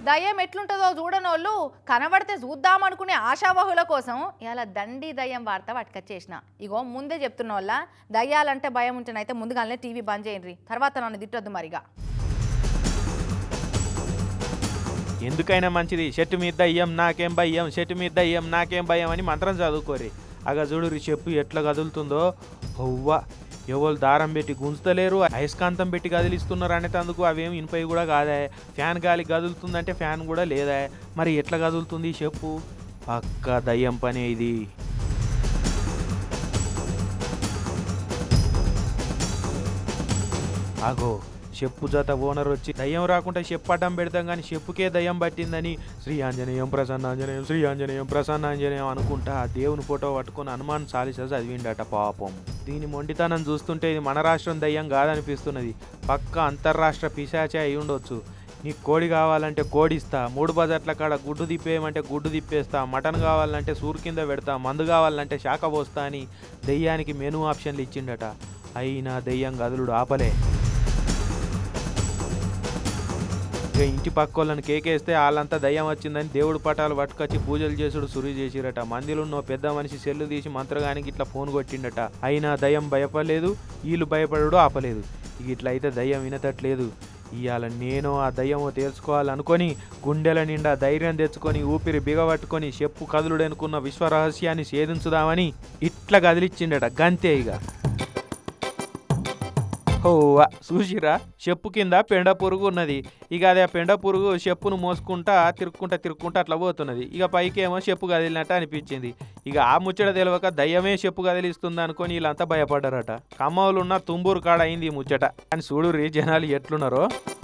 దయ్యం ఎట్లుంటుందో చూడనోళ్ళు కనబడితే చూద్దామనుకునే ఆశావహుల కోసం ఇలా దండి దయ్యం వార్త పట్టుకొచ్చేసిన ఇగో ముందే చెప్తున్న వాళ్ళ దయ్యాలంటే భయం ఉంటేనైతే ముందుగానే టీవీ బంద్ చేయండి తర్వాత నన్ను తిట్టొద్దు మరిగా ఎందుకైనా మంచిది చెట్టు మీద దయ్యం నాకేం భయం చెట్టు మీద దయ్యం నాకేం భయం అని మంత్రం చదువుకోరి అగ చూడు చెప్పు ఎట్లా కదులుతుందో హవ్వ ఎవరు దారం పెట్టి గుంజుతలేరు అయస్కాంతం పెట్టి కదిలిస్తున్నారు అనేటందుకు అవేం ఇనుపై కూడా కాదా ఫ్యాన్ గాలి కదులుతుందంటే ఫ్యాన్ కూడా లేదా మరి ఎట్లా కదులుతుంది చెప్పు పక్క దయ్యం పని ఇది ఆగో చెప్పు జత ఓనర్ వచ్చి దయ్యం రాకుండా చెప్పు అడ్డం పెడతాం కానీ చెప్పుకే దయ్యం పట్టిందని శ్రీ ఆంజనేయం ప్రసన్నాంజనేయం శ్రీ ఆంజనేయం ప్రసన్నాంజనేయం అనుకుంటా ఆ దేవుని ఫోటో పట్టుకొని హనుమాన్ చాలీస చదివిండట పాపం దీని మొండితనం చూస్తుంటే ఇది మన రాష్ట్రం దయ్యం కాదనిపిస్తున్నది పక్క అంతర్రాష్ట్ర పిశాచే అయి ఉండొచ్చు నీకు కోడి కావాలంటే కోడి ఇస్తా మూడు బజార్ల కాడ గుడ్డు తిప్పేయమంటే గుడ్డు తిప్పేస్తా మటన్ కావాలంటే సూరు కింద పెడతా మందు కావాలంటే శాఖ పోస్తా అని దెయ్యానికి మెనూ ఆప్షన్లు ఇచ్చిండట అయినా దెయ్యం గదులుడు ఆపలే ఇక ఇంటి పక్క వాళ్ళని కేకేస్తే వాళ్ళంతా దయ్యం వచ్చిందని దేవుడు పటాలు పట్టుకొచ్చి పూజలు చేసుడు సురి చేసిరట మందిలో ఉన్న పెద్ద మనిషి సెల్లు తీసి మంత్రగానికి ఇట్లా ఫోన్ కొట్టిండట అయినా దయ్యం భయపడలేదు వీళ్ళు భయపడడు ఆపలేదు ఇక ఇట్లా అయితే దయ్యం వినతట్లేదు ఇవాళ నేను ఆ దయ్యమో తెలుసుకోవాలనుకొని గుండెల నిండా ధైర్యం తెచ్చుకొని ఊపిరి బిగబట్టుకొని చెప్పు కదులుడనుకున్న విశ్వరహస్యాన్ని ఛేదించుదామని ఇట్లా కదిలిచ్చిండట గంతే ఇక ఓవా చూసిరా చెప్పు కింద పెండ పురుగు ఉన్నది ఇక అదే ఆ పెండ పురుగు చెప్పును మోసుకుంటా తిరుక్కుంటా తిరుక్కుంటా అట్లా పోతున్నది ఇక పైకేమో చెప్పు కదిలినట్టు అనిపించింది ఇక ఆ ముచ్చట తెలియక దయ్యమే చెప్పు కదిలిస్తుంది అనుకొని వీళ్ళంతా భయపడ్డారట ఖమ్మంలో ఉన్న తుంబూరు కాడ అయింది ఈ ముచ్చట అని చూడుర్రి జనాలు ఎట్లున్నారో